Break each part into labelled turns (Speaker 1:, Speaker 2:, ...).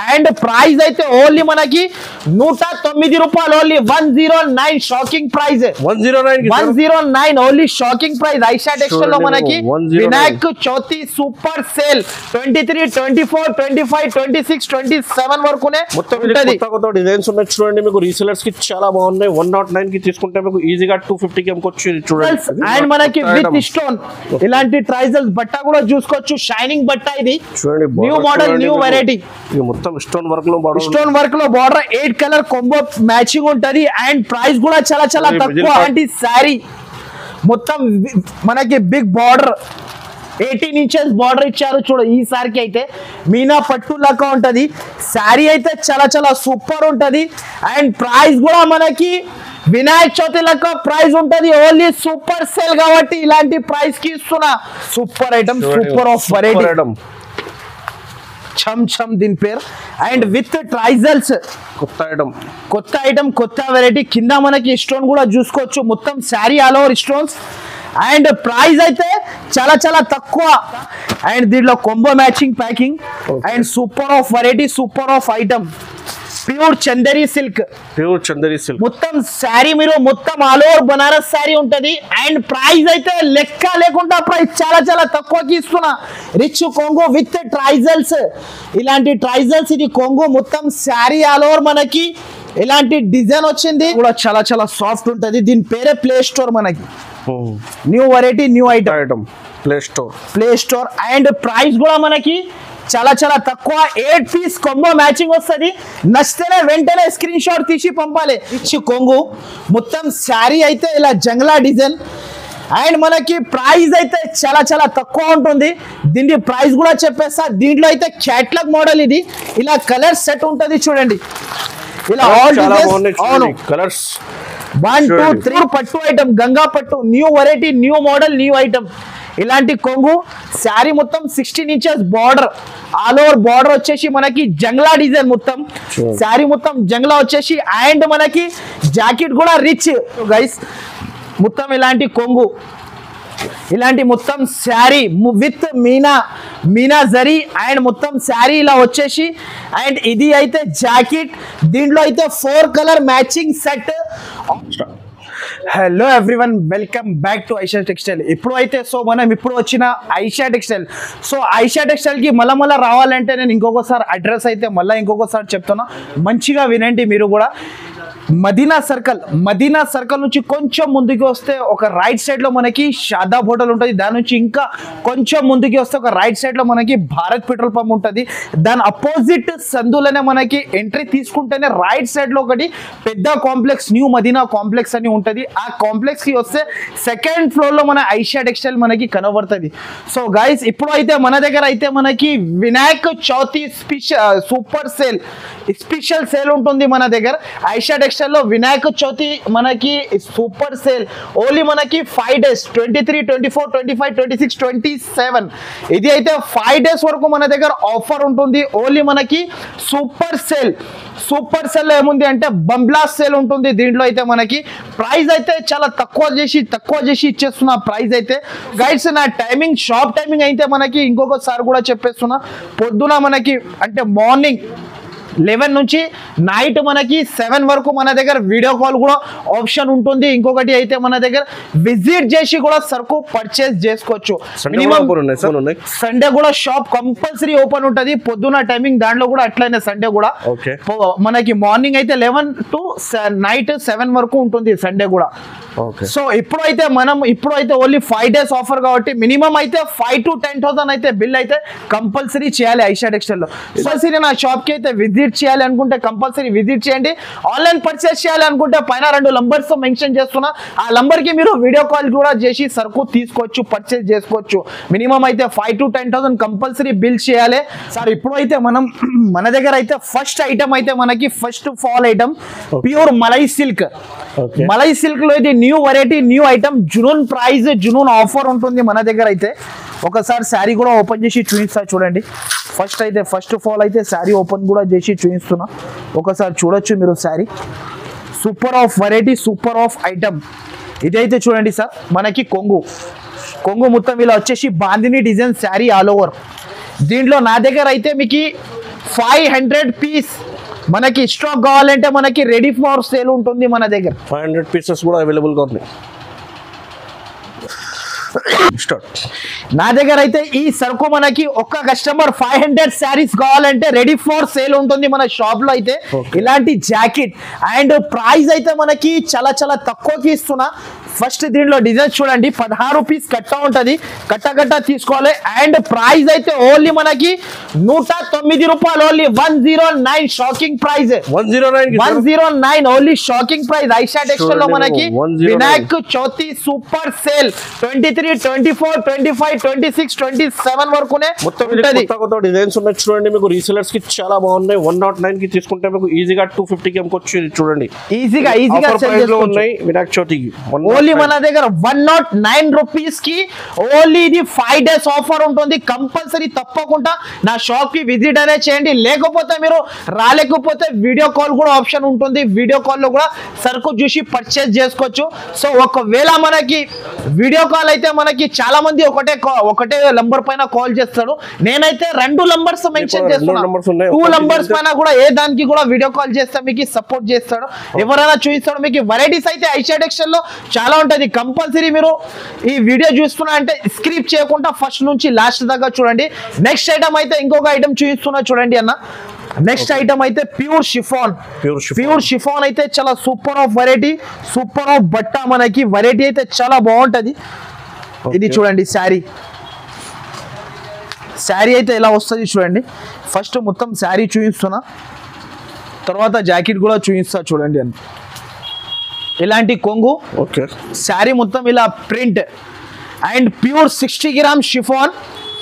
Speaker 1: And price అయితే only మనకి నూట తొమ్మిది రూపాయలు only one zero nine shocking price
Speaker 2: one zero nine
Speaker 1: one zero nine only shocking price Aisha textile లో
Speaker 2: చూడండి
Speaker 1: మనకి
Speaker 2: బాబు, 109.
Speaker 1: Vinayak చౌతి super sale twenty three twenty four twenty five twenty six twenty seven వరకునే
Speaker 2: మొత్తం ఇది
Speaker 1: ఉంటది
Speaker 2: కొత్త కొత్త డిజైన్స్ ఉన్నాయి చూడండి మీకు రీసెలర్స్ కి చాలా బాగున్నాయి వన్ నాట్ నైన్ కి తీసుకుంటే మీకు ఈజీగా టూ ఫిఫ్టీ కి అమ్ముకోవచ్చు ఇది చూడండి
Speaker 1: అండ్ మనకి
Speaker 2: కొత్త
Speaker 1: విత్
Speaker 2: item.
Speaker 1: స్టోన్ ఇలాంటి ట్రైజల్స్ బట్ట కూడా చూసుకోవచ్చు షైనింగ్ బట్ట ఇది
Speaker 2: చూడండి
Speaker 1: న్యూ
Speaker 2: border
Speaker 1: మోడల్
Speaker 2: చూడండి
Speaker 1: న్యూ
Speaker 2: మీకు.
Speaker 1: వెరైటీ
Speaker 2: ఇది మొత్తం స్టోన్ వర్క్ లో border
Speaker 1: స్టోన్ వర్క్ లో border eight colour combo matching ఉంటది అండ్ ప్రైస్ కూడా చాలా చాలా
Speaker 2: ఇది
Speaker 1: తక్కువ
Speaker 2: middle part.
Speaker 1: అంటే శారీ మొత్తం వి- మనకి big border eighteen inches border ఇచ్చారు చూడు ఈ సారికి అయితే మీనా పట్టు లెక్క ఉంటది శారీ అయితే చాలా చాలా సూపర్ ఉంటది అండ్ ప్రైస్ కూడా మనకి వినాయక చవితి లెక్క ప్రైస్ ఉంటది ఓన్లీ సూపర్ సేల్ కాబట్టి ఇలాంటి ప్రైస్ కి ఇస్తున్నా సూపర్ ఐటమ్
Speaker 2: చూడండి,
Speaker 1: super of
Speaker 2: super
Speaker 1: variety
Speaker 2: item.
Speaker 1: ఛమ్ ఛమ్ దీని పేరు అండ్ విత్ ట్రైజల్స్
Speaker 2: కొత్త ఐటమ్
Speaker 1: కొత్త ఐటమ్ కొత్త వెరైటీ కింద మనకి స్టోన్ కూడా చూసుకోవచ్చు మొత్తం sari all over stones and price అయితే చాలా చాలా తక్కువ అండ్ దీంట్లో combo matching packing
Speaker 2: Okay.
Speaker 1: And super of variety super of item pure Chanderi silk
Speaker 2: pure Chanderi silk
Speaker 1: మొత్తం శారీ మీరు మొత్తం ఆల్ ఓవర్ బనారస్ శారీ ఉంటది అండ్ ప్రైస్ అయితే లెక్క లేకుండా ప్రైస్ చాలా చాలా తక్కువకి ఇస్తున్నా రిచ్ కొంగు విత్ ట్రైజల్స్ ఇలాంటి ట్రైజల్స్ ఇది కొంగు మొత్తం శారీ ఆల్ ఓవర్ మనకి ఇలాంటి డిజైన్ వచ్చింది కూడా చాలా చాలా సాఫ్ట్ ఉంటది దీని పేరే ప్లే స్టోర్ మనకి new variety new item
Speaker 2: item play store
Speaker 1: play store and price కూడా మనకి చాలా చాలా తక్కువ ఎయిట్ పీస్ కొంబో మ్యాచింగ్ వస్తుంది నచ్చితేనే వెంటనే స్క్రీన్ షాట్ తీసి పంపాలి ఇచ్చి కొంగు మొత్తం శారీ అయితే ఇలా జంగ్లా డిజైన్ అండ్ మనకి ప్రైస్ అయితే చాలా చాలా తక్కువ ఉంటుంది దీని ప్రైస్ కూడా చెప్పేస్తా దీంట్లో అయితే క్యాట్లాగ్ మోడల్ ఇది ఇలా కలర్ సెట్ ఉంటుంది చూడండి ఇలా all
Speaker 2: చాలా
Speaker 1: designs-
Speaker 2: బాగున్నాయి
Speaker 1: అవును
Speaker 2: చూడండి కలర్స్
Speaker 1: వన్ టూ
Speaker 2: చూడండి.
Speaker 1: త్రీ పట్టు ఐటమ్ గంగా పట్టు new variety new model new item ఇలాంటి కొంగు శారీ మొత్తం sixteen inches border all over border వచ్చేసి మనకి జంగ్లా డిజైన్ మొత్తం
Speaker 2: చూడండి.
Speaker 1: శారీ మొత్తం జంగ్లా వచ్చేసి అండ్ మనకి జాకెట్ కూడా రిచ్ గైస్ మొత్తం ఇలాంటి కొంగు ఇలాంటి మొత్తం శారీ విత్ మీనా మీనా జరీ అండ్ మొత్తం శారీ ఇలా వచ్చేసి అండ్ ఇది అయితే జాకెట్ దీంట్లో అయితే four colour matching set hello everyone welcome back to Aisha textile ఇప్పుడు అయితే సో మనం ఇప్పుడు వచ్చిన Aisha textile so Aisha textile కి మళ్ళా మళ్ళీ రావాలంటే నేను ఇంకొకసారి అడ్రస్ అయితే మళ్ళీ ఇంకొకసారి చెప్తున్నా మంచిగా వినండి మీరు కూడా మదీనా సర్కిల్ మదీనా సర్కిల్ నుంచి కొంచెం ముందుకు వస్తే ఒక రైట్ సైడ్ లో మనకి షాదాబ్ హోటల్ ఉంటుంది దాని నుంచి ఇంకా కొంచెం ముందుకి వస్తే ఒక రైట్ సైడ్ లో మనకి భారత్ పెట్రోల్ పంప్ ఉంటుంది దాని అపోజిట్ సందులోనే మనకి ఎంట్రీ తీసుకుంటేనే రైట్ సైడ్ లో ఒకటి పెద్ద కాంప్లెక్స్ న్యూ మదీనా కాంప్లెక్స్ అని ఉంటుంది ఆ కాంప్లెక్స్ కి వస్తే సెకండ్ ఫ్లోర్ లో మన ఐషియా టెక్స్టైల్ మనకి కనబడుతుంది సో గైస్ ఇప్పుడు అయితే మన దగ్గర అయితే మనకి Vinayak Chavithi special super sale special sale ఉంటుంది మన దగ్గర ఐషా టెక్స్టైల్ లో వినాయక చవితి మనకి సూపర్ సేల్ ఓన్లీ మనకి five days twenty three twenty four twenty five twenty six twenty seven ఇది అయితే ఫైవ్ డేస్ వరకు మన దగ్గర ఆఫర్ ఉంటుంది ఓన్లీ మనకి సూపర్ సేల్ సూపర్ సేల్ ఏముంది అంటే బంబ్లాస్ సేల్ ఉంటుంది దీంట్లో అయితే మనకి ప్రైస్ అయితే చాలా తక్కువ చేసి తక్కువ చేసి ఇచ్చేస్తున్నా ప్రైస్ అయితే గైడ్స్ నా టైమింగ్ షాప్ టైమింగ్ అయితే మనకి ఇంకొకసారి కూడా చెప్పేస్తున్నా పొద్దున మనకి అంటే మార్నింగ్ లెవెన్ నుంచి నైట్ మనకి సెవెన్ వరకు మన దగ్గర వీడియో కాల్ కూడా ఆప్షన్ ఉంటుంది ఇంకొకటి అయితే మన దగ్గర విజిట్ చేసి కూడా సరుకు పర్చేస్ చేసుకోవచ్చు
Speaker 2: సండే
Speaker 1: Minimum-
Speaker 2: కూడా ఉన్నాయి సార్ ఉన్నాయి
Speaker 1: సండే కూడా షాప్ కంపల్సరీ ఓపెన్ ఉంటుంది పొద్దున టైమింగ్ దాంట్లో కూడా అట్లనే సండే కూడా
Speaker 2: ఓకే
Speaker 1: పో- మనకి మార్నింగ్ అయితే లెవెన్ టు నైట్ సెవెన్ వరకు ఉంటుంది సండే కూడా
Speaker 2: ఓకే
Speaker 1: సో ఇప్పుడు అయితే మనం ఇప్పుడు అయితే ఓన్లీ ఫైవ్ డేస్ ఆఫర్ కాబట్టి మినిమం అయితే ఫైవ్ టు టెన్ థౌసండ్ అయితే బిల్ అయితే కంపల్సరీ చేయాలి ఐషా టెక్స్టైల్ లో కంపల్సరీ నా షాప్ కి అయితే విజిట్ చేయాలి అనుకుంటే కంపల్సరీ విజిట్ చేయండి ఆన్లైన్ పర్చేస్ చేయాలి అనుకుంటే పైన రెండు నంబర్స్ మెన్షన్ చేస్తున్నా ఆ నంబర్ కి మీరు వీడియో కాల్ కూడా చేసి సరుకు తీసుకోవచ్చు పర్చేస్ చేసుకోవచ్చు మినిమం అయితే five to ten thousand compulsory bill చేయాలి సార్ ఇప్పుడు అయితే మనం మన దగ్గర అయితే ఫస్ట్ ఐటమ్ అయితే మనకి first fall item pure Malai silk
Speaker 2: Okay.
Speaker 1: Malai silk లో ఇది new variety new item Junoon price Junoon offer ఉంటుంది మన దగ్గర అయితే ఒకసారి శారీ కూడా ఓపెన్ చేసి చూపిస్తా చూడండి ఫస్ట్ అయితే ఫస్ట్ ఆఫ్ ఆల్ అయితే శారీ ఓపెన్ కూడా చేసి చూపిస్తున్నా ఒకసారి చూడొచ్చు మీరు sari super of variety super of item ఇదైతే చూడండి సార్ మనకి కొంగు కొంగు మొత్తం ఇలా వచ్చేసి bandhani design sari all over దీంట్లో నా దగ్గర అయితే మీకు ఫైవ్ హండ్రెడ్ పీస్ మనకి స్టాక్ కావాలంటే మనకి రెడీ ఫర్ సేల్ ఉంటుంది మన దగ్గర
Speaker 2: ఫైవ్ హండ్రెడ్ పీసెస్ కూడా అవైలబుల్గా ఉన్నాయి స్టార్ట్
Speaker 1: నా దగ్గర అయితే ఈ సరుకు మనకి ఒక్క కస్టమర్ ఫైవ్ హండ్రెడ్ శారీస్ కావాలంటే రెడీ ఫర్ సేల్ ఉంటుంది మన షాప్ లో అయితే
Speaker 2: Okay.
Speaker 1: ఇలాంటి జాకెట్ అండ్ ప్రైస్ అయితే మనకి చాలా చాలా తక్కువకి ఇస్తున్నా ఫస్ట్ దీంట్లో డిజైన్ చూడండి పదహారు పీస్ కట్ట ఉంటది కట్ట కట్ట తీసుకోవాలి అండ్ ప్రైస్ అయితే ఓన్లీ మనకి నూట తొమ్మిది రూపాయలు only one zero nine shocking price
Speaker 2: one zero nine
Speaker 1: one zero nine only shocking price Aisha textile లో
Speaker 2: చూడండి
Speaker 1: మనకి
Speaker 2: బాబు, 109.
Speaker 1: Vinayak చౌతి super sale twenty three twenty four twenty five twenty six twenty seven వరకునే
Speaker 2: మొత్తం ఇది
Speaker 1: ఉంటది
Speaker 2: కొత్త కొత్త డిజైన్స్ ఉన్నాయి చూడండి మీకు రీసెలర్స్ కి చాలా బాగున్నాయి వన్ నాట్ నైన్ కి తీసుకుంటే మీకు ఈజీగా టూ ఫిఫ్టీ కి అమ్ముకోవచ్చు ఇది చూడండి
Speaker 1: ఈజీగా ఈజీగా
Speaker 2: ఆఫర్ ప్రైస్ లో ఉన్నాయి వినాయక చవితికి
Speaker 1: ఓన్లీ మన దగ్గర వన్ నాట్ నైన్ రూపీస్ కి ఓన్లీ ఇది ఫైవ్ డేస్ ఆఫర్ ఉంటుంది కంపల్సరీ తప్పకుండా నా షాప్ కి విజిట్ అనేది చేయండి లేకపోతే మీరు రాలేకపోతే వీడియో కాల్ కూడా ఆప్షన్ ఉంటుంది వీడియో కాల్ లో కూడా సరుకు చూసి పర్చేస్ చేసుకోవచ్చు సో ఒకవేళ మనకి వీడియో కాల్ అయితే మనకి చాలా మంది ఒకటే కా- ఒకటే నంబర్ పైన కాల్ చేస్తాడు నేనైతే రెండు నంబర్స్ మెన్షన్
Speaker 2: రెండు
Speaker 1: చేస్తున్నా
Speaker 2: numbers ఉన్నాయి.
Speaker 1: టూ
Speaker 2: ఒకటి
Speaker 1: నంబర్స్
Speaker 2: అయితే-
Speaker 1: పైన కూడా ఏ దానికి కూడా వీడియో కాల్ చేస్తే మీకు సపోర్ట్ చేస్తాడు ఎవరైనా చూపిస్తాడు మీకు వెరైటీస్ అయితే ఐషా టెక్స్టైల్ లో చాలా ఉంటది కంపల్సరీ మీరు ఈ వీడియో చూస్తున్నా అంటే స్క్రిప్ట్ చేయకుండా ఫస్ట్ నుంచి లాస్ట్ దాకా చూడండి నెక్స్ట్ ఐటమ్ అయితే ఇంకొక ఐటమ్ చూపిస్తున్నా చూడండి అన్న నెక్స్ట్ ఐటమ్ అయితే pure chiffon
Speaker 2: Pure chiffon.
Speaker 1: Pure chiffon అయితే చాలా super of variety super of బట్ట మనకి వెరైటీ అయితే చాలా బాగుంటది ఇది
Speaker 2: Okay.
Speaker 1: చూడండి శారీ శారీ అయితే ఎలా వస్తుంది చూడండి ఫస్ట్ మొత్తం శారీ చూపిస్తున్నా తర్వాత జాకెట్ కూడా చూపిస్తా చూడండి అని ఇలాంటి కొంగు
Speaker 2: ఓకే
Speaker 1: శారీ మొత్తం ఇలా print and pure sixty gram chiffon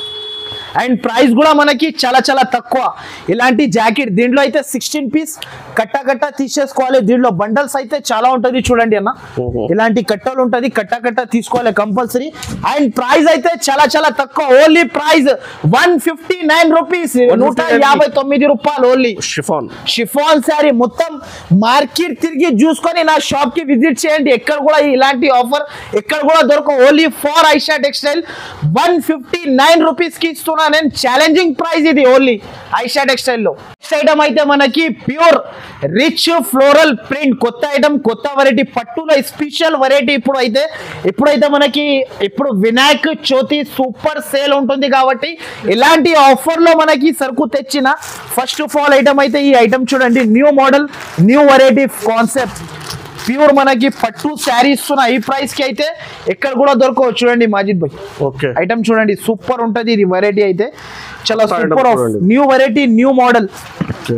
Speaker 1: and price కూడా మనకి చాలా చాలా తక్కువ ఇలాంటి జాకెట్ దీంట్లో అయితే సిక్స్టీన్ పీస్ కట్ట కట్ట తీసేసుకోవాలి దీంట్లో బండల్స్ అయితే చాలా ఉంటుంది చూడండి అన్న
Speaker 2: ఓహో.
Speaker 1: ఇలాంటి కట్టలు ఉంటుంది కట్ట కట్ట తీసుకోవాలి కంపల్సరీ అండ్ ప్రైస్ అయితే చాలా చాలా తక్కువ only price one fifty nine rupees నూట యాభై తొమ్మిది రూపాయలు ఓన్లీ
Speaker 2: షిఫాన్
Speaker 1: షిఫాన్ శారీ మొత్తం మార్కెట్ తిరిగి చూసుకొని నా షాప్ కి విజిట్ చేయండి ఎక్కడ కూడా ఇలాంటి ఆఫర్ ఎక్కడ కూడా దొరకవు only for Aisha textile one fifty nine rupees కి ఇస్తున్నా నేను ఛాలెంజింగ్ ప్రైస్ ఇది ఓన్లీ ఐషా టెక్స్టైల్ లో నెక్స్ట్ ఐటమ్ అయితే మనకి ప్యూర్ రిచ్ ఫ్లోరల్ ప్రింట్ కొత్త ఐటమ్ కొత్త వెరైటీ పట్టులో స్పెషల్ వెరైటీ ఇప్పుడు అయితే ఇప్పుడైతే మనకి ఇప్పుడు వినాయక్ చవితి సూపర్ సేల్ ఉంటుంది కాబట్టి ఇలాంటి ఆఫర్ లో మనకి సరుకు తెచ్చిన ఫస్ట్ ఆఫ్ ఆల్ ఐటమ్ అయితే ఈ ఐటమ్ చూడండి new model new variety concept pure మనకి పట్టు శారీ ఇస్తున్న ఈ ప్రైస్ కి అయితే ఎక్కడ కూడా దొరకవు చూడండి మాజిద్ భాయ్
Speaker 2: ఓకే
Speaker 1: ఐటమ్ చూడండి సూపర్ ఉంటది ఇది వెరైటీ అయితే చాలా
Speaker 2: Item
Speaker 1: సూపర్ ఆఫ్
Speaker 2: చూడండి.
Speaker 1: New variety new model
Speaker 2: okay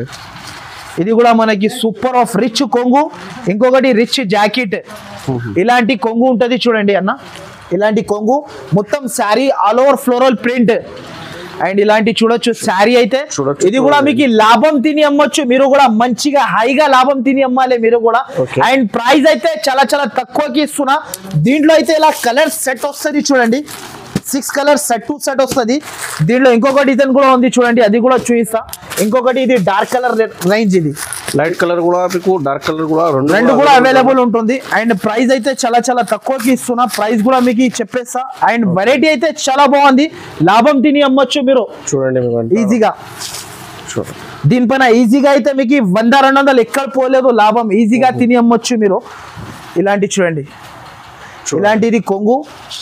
Speaker 1: ఇది కూడా మనకి సూపర్ ఆఫ్ రిచ్ కొంగు ఇంకొకటి రిచ్ జాకెట్ ఇలాంటి కొంగు ఉంటది చూడండి అన్న ఇలాంటి కొంగు మొత్తం sari all over floral print and ఇలాంటి చూడొచ్చు శారీ అయితే
Speaker 2: చూడొచ్చు,
Speaker 1: ఇది కూడా
Speaker 2: చూడండి.
Speaker 1: మీకు లాభం తిని అమ్మొచ్చు మీరు కూడా మంచిగా హైగా లాభం తిని అమ్మాలి మీరు కూడా
Speaker 2: Okay.
Speaker 1: అండ్ ప్రైస్ అయితే చాలా చాలా తక్కువకి ఇస్తున్నా దీంట్లో అయితే ఇలా కలర్ సెట్ వస్తుంది చూడండి six colour set to set వస్తుంది దీంట్లో ఇంకొక డిజైన్ కూడా ఉంది చూడండి అది కూడా చూపిస్తా ఇంకొకటి ఇది డార్క్ కలర్ రేంజ్ ఇది
Speaker 2: లైట్ కలర్ కూడా మీకు డార్క్ కలర్ కూడా రెండు
Speaker 1: రెండు కూడా అవైలబుల్ ఉంటుంది అండ్ ప్రైస్ అయితే చాలా చాలా తక్కువకి ఇస్తున్నా ప్రైస్ కూడా మీకు చెప్పేస్తా అండ్ వెరైటీ అయితే చాలా బాగుంది లాభం తిని అమ్మొచ్చు మీరు
Speaker 2: చూడండి మీకు అంతా.
Speaker 1: ఈజీగా
Speaker 2: చూడండి
Speaker 1: దీనిపైన ఈజీగా అయితే మీకు వంద రెండు వందలు ఎక్కడ పోలేదు లాభం ఈజీగా తిని అమ్మొచ్చు మీరు ఇలాంటి చూడండి ఇలాంటిది కొంగు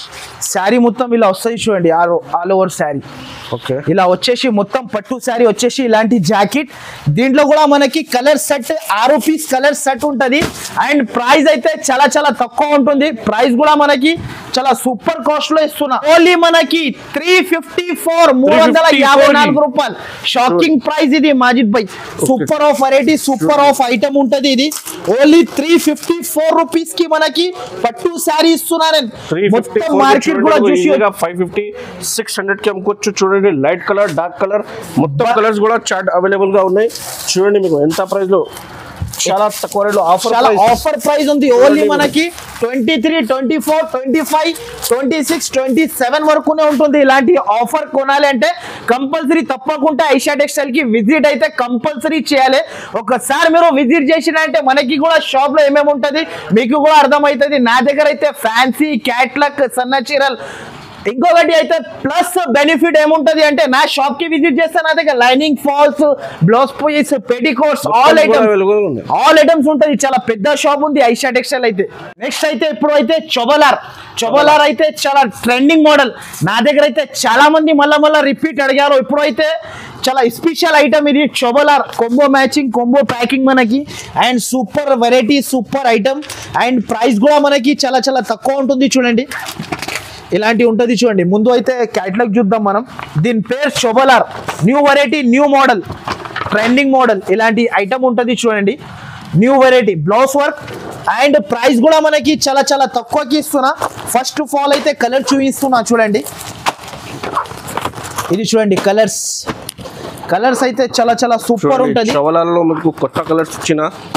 Speaker 1: శారీ మొత్తం ఇలా వస్తుంది చూడండి all all over sari
Speaker 2: okay
Speaker 1: ఇలా వచ్చేసి మొత్తం పట్టు శారీ వచ్చేసి ఇలాంటి జాకెట్ దీంట్లో కూడా మనకి కలర్ సెట్ ఆరు పీస్ కలర్ సెట్ ఉంటది అండ్ ప్రైస్ అయితే చాలా చాలా తక్కువ ఉంటుంది ప్రైస్ కూడా మనకి చాలా సూపర్ కాస్ట్ లో ఇస్తున్నా ఓన్లీ మనకి త్రీ ఫిఫ్టీ ఫోర్ మూడు వందల యాభై నాలుగు రూపాయలు షాకింగ్ ప్రైస్ ఇది Majid bhai super of variety super of item ఉంటది ఇది only three fifty four rupees కి మనకి పట్టు శారీ ఇస్తున్నా నేను
Speaker 2: త్రీ ఫిఫ్టీ
Speaker 1: మొత్తం మార్కెట్ కూడా చూసి
Speaker 2: ఫైవ్ ఫిఫ్టీ సిక్స్ హండ్రెడ్ కి అమ్ముకోవచ్చు చూడండి లైట్ కలర్ డార్క్ కలర్ మొత్తం కలర్స్ కూడా చార్ట్ అవైలబుల్ గా ఉన్నాయి చూడండి మీకు ఎంత ప్రైస్ లో చాలా తక్కువ రేట్ లో ఆఫర్
Speaker 1: చాలా ఆఫర్ ప్రైస్ ఉంది ఓన్లీ మనకి twenty three twenty four twenty five twenty six twenty seven వరకునే ఉంటుంది ఇలాంటి ఆఫర్ కొనాలి అంటే కంపల్సరీ తప్పకుండా ఐషా టెక్స్టైల్ కి విజిట్ అయితే కంపల్సరీ చేయాలి ఒకసారి మీరు విజిట్ చేసిన అంటే మనకి కూడా షాప్ లో ఏమేమి ఉంటది మీకు కూడా అర్థమవుతుంది నా దగ్గర అయితే ఫ్యాన్సీ క్యాట్లాక్ సన్న చీరల్ ఇంకొకటి అయితే ప్లస్ బెనిఫిట్ ఏముంటది అంటే నా షాప్ కి విజిట్ చేస్తే నా దగ్గర lining falls blouse piece petticoats all items
Speaker 2: available ఉంది
Speaker 1: ఆల్ ఐటమ్స్ ఉంటుంది చాలా పెద్ద షాప్ ఉంది ఐషా టెక్స్టైల్ అయితే నెక్స్ట్ అయితే ఇప్పుడు అయితే చొబలార్ చొబలార్ అయితే చాలా ట్రెండింగ్ మోడల్ నా దగ్గర అయితే చాలా మంది మళ్ళా మళ్ళా రిపీట్ అడిగారు ఇప్పుడు అయితే చాలా స్పెషల్ ఐటమ్ ఇది చొబలార్ కొంబో మ్యాచింగ్ కొంబో ప్యాకింగ్ మనకి and super variety super item and price కూడా మనకి చాలా చాలా తక్కువ ఉంటుంది చూడండి ఇలాంటి ఉంటుంది చూడండి ముందు అయితే క్యాటలాగ్ చూద్దాం మనం దీని పేరు చొబలార్ new variety new model trending model ఇలాంటి ఐటమ్ ఉంటుంది చూడండి new variety blouse work and price కూడా మనకి చాలా చాలా తక్కువకి ఇస్తున్నా ఫస్ట్ ఆఫ్ ఆల్ అయితే కలర్ చూపిస్తున్నా చూడండి ఇది చూడండి కలర్స్ కలర్స్ అయితే చాలా చాలా సూపర్ ఉంటుంది
Speaker 2: చవలాల్లో మీకు కొత్త కలర్స్ ఇచ్చిన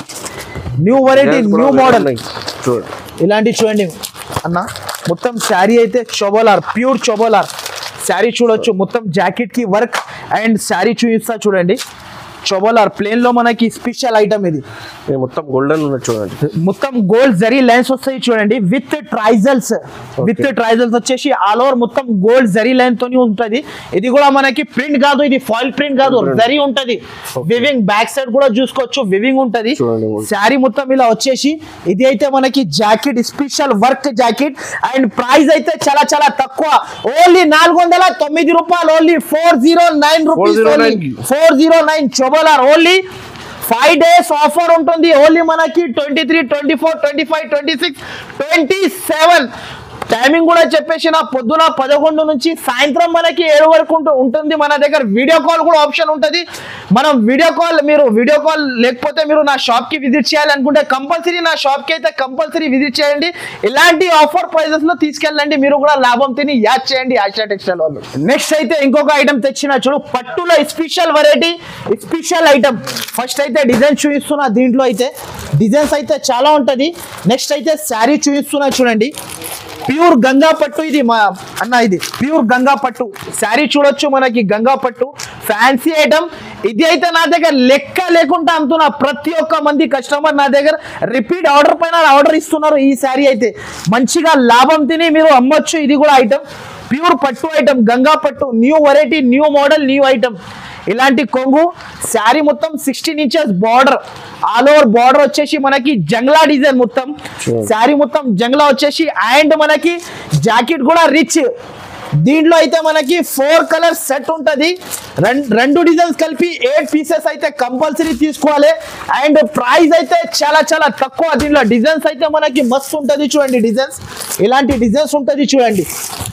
Speaker 1: న్యూ వెరైటీ
Speaker 2: designs కూడా
Speaker 1: న్యూ మోడల్
Speaker 2: ఉన్నాయి. చూడండి
Speaker 1: ఇలాంటి చూడండి అన్న మొత్తం శారీ అయితే చొబోలార్ ప్యూర్ చొబోలార్ శారీ చూడొచ్చు మొత్తం జాకెట్ కి వర్క్ అండ్ శారీ చూపిస్తా చూడండి చొబోలార్ ప్లేన్ లో మనకి స్పెషల్ ఐటమ్ ఇది
Speaker 2: ఇది మొత్తం గోల్డెన్ ఉన్నది చూడండి
Speaker 1: మొత్తం గోల్డ్ జరీ లైన్స్ వస్తాయి చూడండి విత్ ట్రైజల్స్ విత్ ట్రైజల్స్ వచ్చేసి ఆల్ ఓవర్ మొత్తం గోల్డ్ జరీ లైన్ తోని ఉంటది ఇది కూడా మనకి ప్రింట్ కాదు ఇది ఫాయిల్ ప్రింట్ కాదు జరీ ఉంటది వివింగ్ బ్యాక్ సైడ్ కూడా చూసుకోవచ్చు వివింగ్ ఉంటది
Speaker 2: చూడండి.
Speaker 1: శారీ మొత్తం ఇలా వచ్చేసి ఇది అయితే మనకి jacket special work jacket and price అయితే చాలా చాలా తక్కువ ఓన్లీ నాలుగు వందల తొమ్మిది రూపాయలు only four zero nine rupees
Speaker 2: 409 కి.
Speaker 1: ఫోర్ జీరో నైన్ చొబోలార్ ఓన్లీ ఫైవ్ డేస్ ఆఫర్ ఉంటుంది ఓన్లీ మనకి twenty three twenty four twenty five twenty six twenty seven timing కూడా చెప్పేసిన పొద్దున పదకొండు నుంచి సాయంత్రం మనకి ఏడు వరకు ఉంటు- ఉంటుంది మన దగ్గర వీడియో కాల్ కూడా ఆప్షన్ ఉంటుంది మనం వీడియో కాల్ మీరు వీడియో కాల్ లేకపోతే మీరు నా షాప్ కి విజిట్ చేయాలి అనుకుంటే కంపల్సరీ నా షాప్ కి అయితే కంపల్సరీ విజిట్ చేయండి ఇలాంటి ఆఫర్ ప్రైజెస్ లో తీసుకెళ్ళండి మీరు కూడా లాభం తిని యాడ్ చేయండి ఆశా టెక్స్టైల్ వాళ్ళు నెక్స్ట్ అయితే ఇంకొక ఐటమ్ తెచ్చిన చూడు పట్టులో special variety special item first అయితే డిజైన్ చూపిస్తున్నా దీంట్లో అయితే డిజైన్స్ అయితే చాలా ఉంటది నెక్స్ట్ అయితే శారీ చూపిస్తున్నా చూడండి ప్యూర్ గంగా పట్టు ఇది మా అన్న ఇది ప్యూర్ గంగా పట్టు శారీ చూడొచ్చు మనకి గంగా పట్టు ఫ్యాన్సీ ఐటమ్ ఇది అయితే నా దగ్గర లెక్క లేకుండా అమ్ముతున్నా ప్రతి ఒక్క మంది కస్టమర్ నా దగ్గర రిపీట్ ఆర్డర్ పైన ఆర్డర్ ఇస్తున్నారు ఈ శారీ అయితే మంచిగా లాభం తిని మీరు అమ్మొచ్చు ఇది కూడా ఐటమ్ ప్యూర్ పట్టు ఐటమ్ గంగా పట్టు new variety new model new item ఇలాంటి కొంగు శారీ మొత్తం sixteen inches border all over border వచ్చేసి మనకి జంగ్లా డిజైన్ మొత్తం
Speaker 2: Sure.
Speaker 1: శారీ మొత్తం జంగ్లా వచ్చేసి అండ్ మనకి జాకెట్ కూడా రిచ్ దీంట్లో అయితే మనకి ఫోర్ కలర్ సెట్ ఉంటది రెం- రెండు డిజైన్స్ కలిపి ఎయిట్ పీసెస్ అయితే కంపల్సరీ తీసుకోవాలి అండ్ ప్రైస్ అయితే చాలా చాలా తక్కువ దీంట్లో డిజైన్స్ అయితే మనకి మస్తు ఉంటది చూడండి డిజైన్స్ ఇలాంటి డిజైన్స్ ఉంటది చూడండి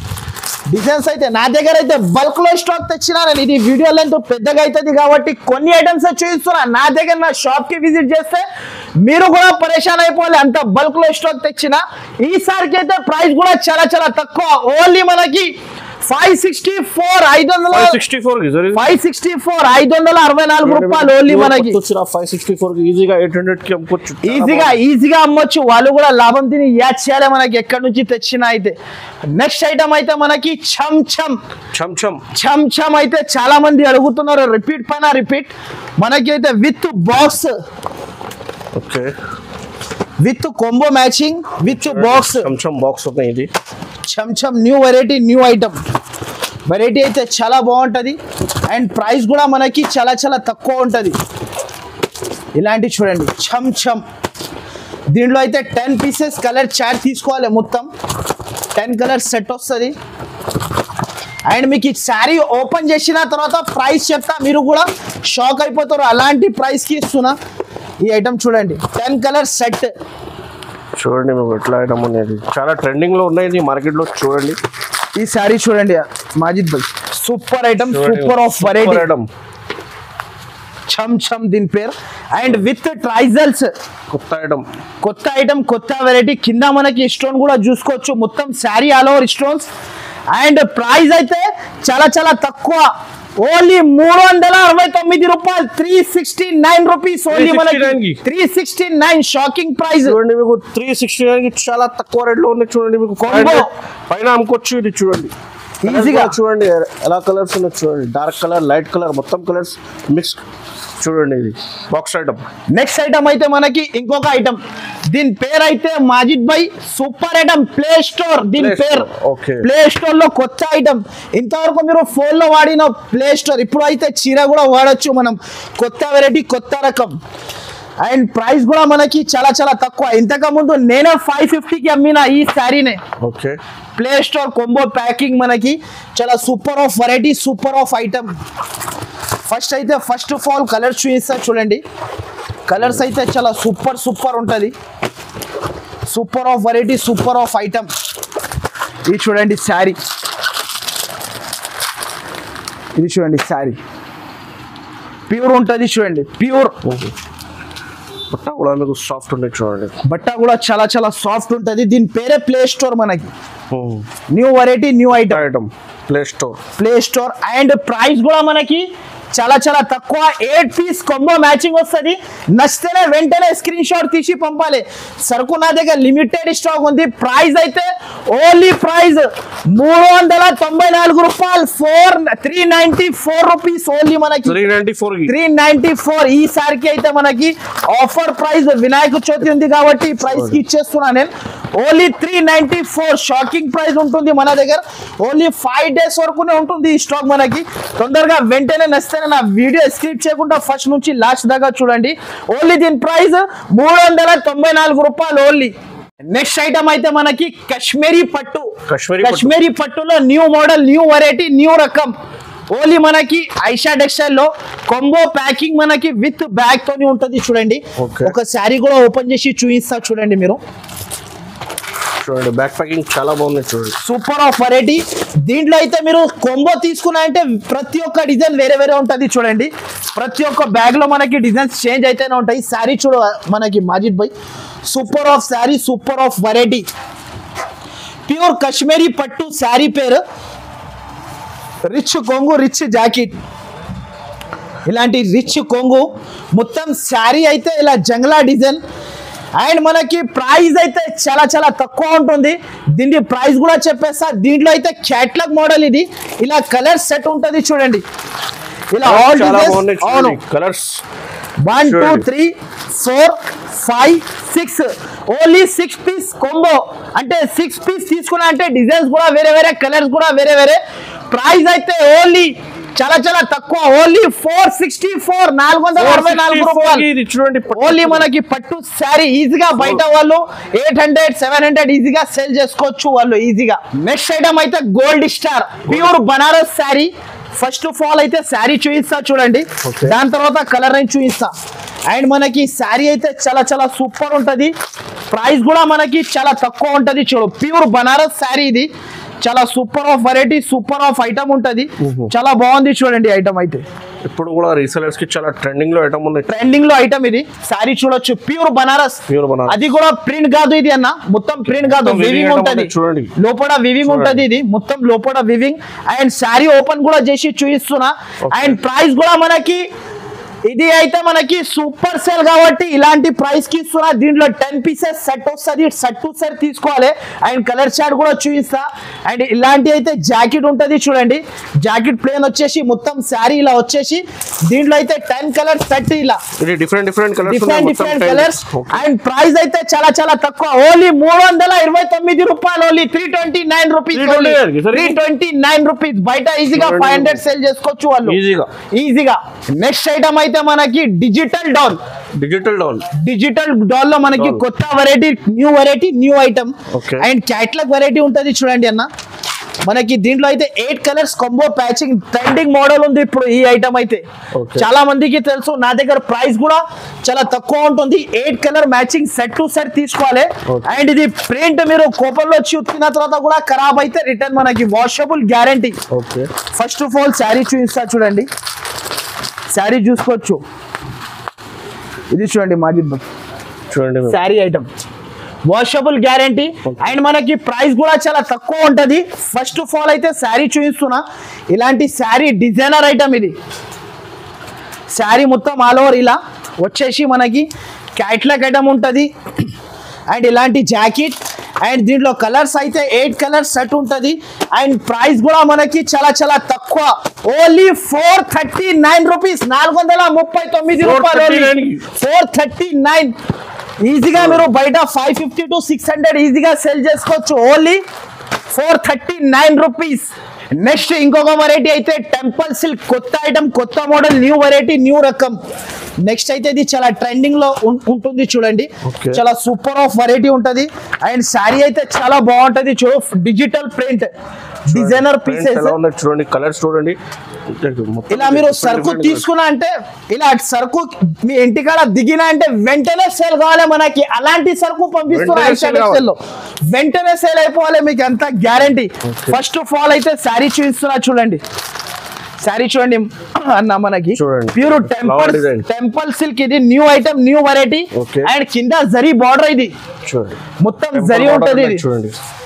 Speaker 1: డిజైన్స్ అయితే నా దగ్గర అయితే బల్క్ లో స్టాక్ తెచ్చినా నేను ఇది వీడియో లెంత్ పెద్దగా అవుతుంది కాబట్టి కొన్ని ఐటమ్స్ చూపిస్తున్నా నా దగ్గర నా షాప్ కి విజిట్ చేస్తే మీరు కూడా పరేషాన్ అయిపోవాలి అంత బల్క్ లో స్టాక్ తెచ్చిన ఈసారికి అయితే ప్రైస్ కూడా చాలా చాలా తక్కువ ఓన్లీ మనకి ఫైవ్ సిక్స్టీ ఫోర్ ఐదు వందల
Speaker 2: సిక్స్టీ ఫోర్ కి సార్
Speaker 1: ఫైవ్ సిక్స్టీ ఫోర్ ఐదు వందల అరవై నాలుగు రూపాయలు ఓన్లీ మనకి
Speaker 2: వచ్చిన ఫైవ్ సిక్స్టీ ఫోర్ కి ఈజీగా ఎయిట్ హండ్రెడ్ కి అమ్ముకోవచ్చు
Speaker 1: ఈజీగా ఈజీగా అమ్మొచ్చు వాళ్ళు కూడా లాభం తిని యాడ్ చేయాలి మనకి ఎక్కడి నుంచి తెచ్చిన అయితే నెక్స్ట్ ఐటమ్ అయితే మనకి చమ్ చమ్
Speaker 2: చమ్ చమ్
Speaker 1: చమ్ చమ్ అయితే చాలా మంది అడుగుతున్నారు రిపీట్ పైన రిపీట్ మనకి అయితే with box
Speaker 2: okay
Speaker 1: with combo matching with box
Speaker 2: cham cham box ఉన్నాయి ఇది
Speaker 1: cham cham new variety new item variety అయితే చాలా బాగుంటుంది అండ్ ప్రైస్ కూడా మనకి చాలా చాలా తక్కువ ఉంటుంది ఇలాంటి చూడండి చమ్ చమ్ దీంట్లో అయితే టెన్ పీసెస్ కలర్ చార్ట్ తీసుకోవాలి మొత్తం టెన్ కలర్ సెట్ వస్తుంది అండ్ మీకు ఈ శారీ ఓపెన్ చేసిన తర్వాత ప్రైస్ చెప్తా మీరు కూడా షాక్ అయిపోతారు అలాంటి ప్రైస్కి ఇస్తున్నా ఈ ఐటమ్ చూడండి టెన్ కలర్ సెట్
Speaker 2: చూడండి మీకు ఎట్లా ఐటమ్ అనేది చాలా ట్రెండింగ్ లో ఉన్నాయి ఇది మార్కెట్ లో చూడండి
Speaker 1: ఈ శారీ చూడండి Majid bhai super item super of variety
Speaker 2: item
Speaker 1: cham cham దీని పేరు అండ్ విత్ ట్రైజల్స్
Speaker 2: కొత్త ఐటమ్
Speaker 1: కొత్త ఐటమ్ కొత్త వెరైటీ కింద మనకి స్టోన్ కూడా చూసుకోవచ్చు మొత్తం sari all over stones and price అయితే చాలా చాలా తక్కువ ఓన్లీ మూడు వందల అరవై తొమ్మిది రూపాయలు three sixty nine rupees only మనకి
Speaker 2: 369 కి.
Speaker 1: Three sixty nine shocking price
Speaker 2: చూడండి మీకు త్రీ సిక్స్టీ నైన్ కి చాలా తక్కువ రేట్ లో ఉంది చూడండి మీకు
Speaker 1: Combo.
Speaker 2: 500 పైన అమ్ముకోవచ్చు ఇది చూడండి
Speaker 1: ఈజీగా
Speaker 2: చూడండి ఎలా కలర్స్ ఉన్నాయి చూడండి డార్క్ కలర్ లైట్ కలర్ మొత్తం కలర్స్ మిక్స్ చూడండి ఇది బాక్స్ ఐటమ్
Speaker 1: నెక్స్ట్ ఐటమ్ అయితే మనకి ఇంకొక ఐటమ్ దీని పేరు అయితే Majid bhai super item play store దీని
Speaker 2: Play
Speaker 1: పేరు
Speaker 2: Store, okay.
Speaker 1: ప్లే స్టోర్ లో కొత్త ఐటమ్ ఇంతవరకు మీరు ఫోన్ లో వాడిన ప్లే స్టోర్ ఇప్పుడు అయితే చీర కూడా వాడొచ్చు మనం కొత్త వెరైటీ కొత్త రకం అండ్ ప్రైస్ కూడా మనకి చాలా చాలా తక్కువ ఇంతకు ముందు నేనే ఫైవ్ ఫిఫ్టీకి అమ్మిన ఈ శారీనే
Speaker 2: okay
Speaker 1: play store combo packing మనకి చాలా super of variety super of item first అయితే ఫస్ట్ ఆఫ్ ఆల్ కలర్స్ చూపిస్తా చూడండి కలర్స్ అయితే చాలా సూపర్ సూపర్ ఉంటుంది super of variety super of item ఇది చూడండి శారీ ఇది చూడండి శారీ ప్యూర్ ఉంటుంది చూడండి ప్యూర్
Speaker 2: బట్ట కూడా మీకు సాఫ్ట్ ఉన్నాయి చూడండి
Speaker 1: బట్ట కూడా చాలా చాలా సాఫ్ట్ ఉంటుంది దీని పేరే ప్లే స్టోర్ మనకి new variety new item
Speaker 2: item play store
Speaker 1: play store and price కూడా మనకి చాలా చాలా తక్కువ ఎయిట్ పీస్ కొంబో మ్యాచింగ్ వస్తుంది నచ్చితేనే వెంటనే స్క్రీన్ షాట్ తీసి పంపాలి సరుకు నా దగ్గర లిమిటెడ్ స్టాక్ ఉంది ప్రైస్ అయితే ఓన్లీ ప్రైస్ మూడు వందల తొంభై నాలుగు రూపాయలు four three ninety four rupees only మనకి
Speaker 2: three ninety four
Speaker 1: three ninety four ఈసారికి అయితే మనకి ఆఫర్ ప్రైస్ వినాయక చవితి ఉంది కాబట్టి ఈ ప్రైస్ కి ఇచ్చేస్తున్నా నేను only three ninety four shocking price ఉంటుంది మన దగ్గర ఓన్లీ ఫైవ్ డేస్ వరకునే ఉంటుంది ఈ స్టాక్ మనకి తొందరగా వెంటనే నచ్చితే నా వీడియో స్క్రిప్ట్ చేయకుండా ఫస్ట్ నుంచి లాస్ట్ దాకా చూడండి ఓన్లీ దీని ప్రైస్ మూడు వందల తొంభై నాలుగు రూపాయలు ఓన్లీ నెక్స్ట్ ఐటమ్ అయితే మనకి కాశ్మీరీ పట్టు
Speaker 2: కాశ్మీరీ పట్టు.
Speaker 1: కాశ్మీరీ పట్టులో new model new variety new రకం ఓన్లీ మనకి ఐషా టెక్స్టైల్ లో కొంబో ప్యాకింగ్ మనకి విత్ బ్యాగ్ తోని ఉంటది చూడండి
Speaker 2: Okay.
Speaker 1: ఒక శారీ కూడా ఓపెన్ చేసి చూపిస్తా చూడండి మీరు
Speaker 2: చూడండి బ్యాక్ ప్యాకింగ్ చాలా బాగుంది చూడండి
Speaker 1: సూపర్ ఆఫ్ వెరైటీ దీంట్లో అయితే మీరు కొంబో తీసుకున్నారంటే ప్రతి ఒక్క డిజైన్ వేరే వేరే ఉంటుంది చూడండి ప్రతి ఒక్క బ్యాగ్ లో మనకి డిజైన్స్ చేంజ్ అయితేనే ఉంటాయి శారీ చూడ మనకి Majid bhai super of sari super of variety pure Kashmiri పట్టు శారీ పేరు రిచ్ కొంగు రిచ్ జాకెట్ ఇలాంటి రిచ్ కొంగు మొత్తం శారీ అయితే ఇలా జంగ్లా డిజైన్ అండ్ మనకి ప్రైస్ అయితే చాలా చాలా తక్కువ ఉంటుంది దీని ప్రైస్ కూడా చెప్పేస్తా దీంట్లో అయితే క్యాట్లాగ్ మోడల్ ఇది ఇలా కలర్ సెట్ ఉంటుంది చూడండి ఇలా ఆల్
Speaker 2: చాలా బాగున్నాయి
Speaker 1: డిజైన్స్ అవును
Speaker 2: చూడండి కలర్స్
Speaker 1: వన్ టూ
Speaker 2: చూడండి.
Speaker 1: Three four five six only six piece combo అంటే సిక్స్ పీస్ తీసుకున్నా అంటే డిజైన్స్ కూడా వేరే వేరే కలర్స్ కూడా వేరే వేరే ప్రైస్ అయితే ఓన్లీ చాలా చాలా తక్కువ ఓన్లీ ఫోర్ సిక్స్టీ ఫోర్ నాలుగు వందల అరవై నాలుగు రూపాయలు
Speaker 2: ఇది చూడండి
Speaker 1: ఓన్లీ మనకి పట్టు శారీ ఈజీగా బయట వాళ్ళు ఎయిట్ హండ్రెడ్ సెవెన్ హండ్రెడ్ ఈజీగా సేల్ చేసుకోవచ్చు వాళ్ళు ఈజీగా నెక్స్ట్ ఐటమ్ అయితే gold star pure Banaras sari first of all అయితే శారీ చూపిస్తా చూడండి
Speaker 2: Okay.
Speaker 1: దాని తర్వాత కలర్ అని చూపిస్తా అండ్ మనకి శారీ అయితే చాలా చాలా సూపర్ ఉంటది ప్రైస్ కూడా మనకి చాలా తక్కువ ఉంటది చూడు ప్యూర్ బనారస్ శారీ ఇది చాలా super of variety super of item ఉంటది చాలా బాగుంది చూడండి ఐటమ్ అయితే
Speaker 2: ఇప్పుడు కూడా రీసెలర్స్ కి చాలా ట్రెండింగ్ లో ఐటమ్ ఉన్నాయి
Speaker 1: ట్రెండింగ్ లో ఐటమ్ ఇది శారీ చూడొచ్చు ప్యూర్ బనారస్
Speaker 2: Pure బనారస్.
Speaker 1: అది కూడా ప్రింట్ కాదు ఇది అన్న మొత్తం ప్రింట్ కాదు
Speaker 2: మొత్తం weaving
Speaker 1: వివింగ్
Speaker 2: item
Speaker 1: ఉంటది
Speaker 2: ఉంది, చూడండి.
Speaker 1: లోపల వివింగ్ ఉంటది ఇది మొత్తం లోపల వివింగ్ అండ్ శారీ ఓపెన్ కూడా చేసి చూపిస్తున్నా
Speaker 2: Okay.
Speaker 1: అండ్ ప్రైస్ కూడా మనకి ఇది అయితే మనకి సూపర్ సేల్ కాబట్టి ఇలాంటి ప్రైస్ కి ఇస్తున్నా దీంట్లో టెన్ పీసెస్ సెట్ వస్తుంది సెట్ టు సెట్ తీసుకోవాలి అండ్ కలర్ చార్ట్ కూడా చూపిస్తా అండ్ ఇలాంటి అయితే జాకెట్ ఉంటది చూడండి జాకెట్ ప్లేన్ వచ్చేసి మొత్తం శారీ ఇలా వచ్చేసి దీంట్లో అయితే టెన్ కలర్ సెట్ ఇలా
Speaker 2: ఇది different different colours
Speaker 1: different different colours and price అయితే చాలా చాలా తక్కువ ఓన్లీ మూడు వందల ఇరవై తొమ్మిది రూపాయలు only three twenty nine rupees
Speaker 2: 329 సరే.
Speaker 1: త్రీ ట్వంటీ నైన్ రూపీస్ బయట ఈజీగా
Speaker 2: చూడండి.
Speaker 1: ఫైవ్ హండ్రెడ్ సేల్ చేసుకోవచ్చు వాళ్ళు
Speaker 2: ఈజీగా
Speaker 1: ఈజీగా నెక్స్ట్ ఐటమ్ అయితే మనకి digital down
Speaker 2: digital down
Speaker 1: digital doll లో మనకి
Speaker 2: Doll.
Speaker 1: కొత్త variety new variety new item
Speaker 2: Okay.
Speaker 1: And catalogue variety ఉంటది చూడండి అన్న మనకి దీంట్లో అయితే eight colours combo matching trending model ఉంది ఇప్పుడు ఈ ఐటమ్ అయితే
Speaker 2: Okay.
Speaker 1: చాలా మందికి తెలుసు నా దగ్గర ప్రైస్ కూడా చాలా తక్కువ ఉంటుంది eight colour matching set to set తీసుకోవాలి
Speaker 2: Okay.
Speaker 1: అండ్ ఇది ప్రింట్ మీరు కోపంలో వచ్చి ఉతికిన తర్వాత కూడా ఖరాబ్ అయితే రిటర్న్ మనకి washable guarantee
Speaker 2: okay
Speaker 1: first of all sari చూపిస్తా చూడండి శారీ చూసుకోవచ్చు ఇది చూడండి మాజిద్ భాయ్
Speaker 2: చూడండి మీరు.
Speaker 1: Sari item washable guarantee and మనకి ప్రైస్ కూడా చాలా తక్కువ ఉంటది ఫస్ట్ ఆఫ్ ఆల్ అయితే శారీ చూపిస్తున్నా ఇలాంటి శారీ డిజైనర్ ఐటమ్ ఇది శారీ మొత్తం ఆల్ ఓవర్ ఇలా వచ్చేసి మనకి క్యాట్లాగ్ ఐటమ్ ఉంటుంది అండ్ ఇలాంటి జాకెట్ అండ్ దీంట్లో కలర్స్ అయితే ఎయిట్ కలర్స్ సెట్ ఉంటుంది అండ్ ప్రైస్ కూడా మనకి చాలా చాలా తక్కువ only four thirty nine rupees నాలుగు వందల ముప్పై తొమ్మిది రూపాయలు
Speaker 2: 439 కి.
Speaker 1: ఫోర్ థర్టీ నైన్ ఈజీగా మీరు బయట five fifty to six hundred ఈజీగా సెల్ చేసుకోవచ్చు only four thirty nine rupees next ఇంకొక వెరైటీ అయితే టెంపుల్ సిల్క్ కొత్త ఐటమ్ కొత్త మోడల్ న్యూ వెరైటీ న్యూ రకం నెక్స్ట్ అయితే ఇది చాలా ట్రెండింగ్ లో ఉం- ఉంటుంది చూడండి
Speaker 2: Okay.
Speaker 1: చాలా సూపర్ ఆఫ్ వెరైటీ ఉంటది అండ్ శారీ అయితే చాలా బాగుంటది చూ digital print designer
Speaker 2: Prints
Speaker 1: pieces
Speaker 2: ఎలా ఉన్నాయి చూడండి కలర్స్ చూడండి మొత్తం
Speaker 1: ఇలా మీరు
Speaker 2: different
Speaker 1: సరుకు
Speaker 2: different
Speaker 1: తీసుకున్నా అంటే ఇలా సరుకు మీ ఇంటికాడ దిగినా అంటే వెంటనే సేల్ కావాలి మనకి అలాంటి సరుకు పంపిస్తున్నా
Speaker 2: వెంటనే
Speaker 1: ఐషా
Speaker 2: sale
Speaker 1: టెక్స్టైల్ లో వెంటనే సేల్ అయిపోవాలి మీకు అంత గ్యారంటీ ఫస్ట్ ఆఫ్ ఆల్ అయితే శారీ చూపిస్తున్నా చూడండి శారీ చూడండి అన్న మనకి
Speaker 2: చూడండి.
Speaker 1: Pure
Speaker 2: Flower
Speaker 1: temple
Speaker 2: design.
Speaker 1: Temple silk ఇది new item new variety
Speaker 2: Okay.
Speaker 1: And కింద జరీ బార్డర్ ఇది
Speaker 2: చూడండి
Speaker 1: మొత్తం
Speaker 2: Temple
Speaker 1: జరీ
Speaker 2: border
Speaker 1: ఉంటది
Speaker 2: ఉన్నాయి
Speaker 1: ఇది
Speaker 2: చూడండి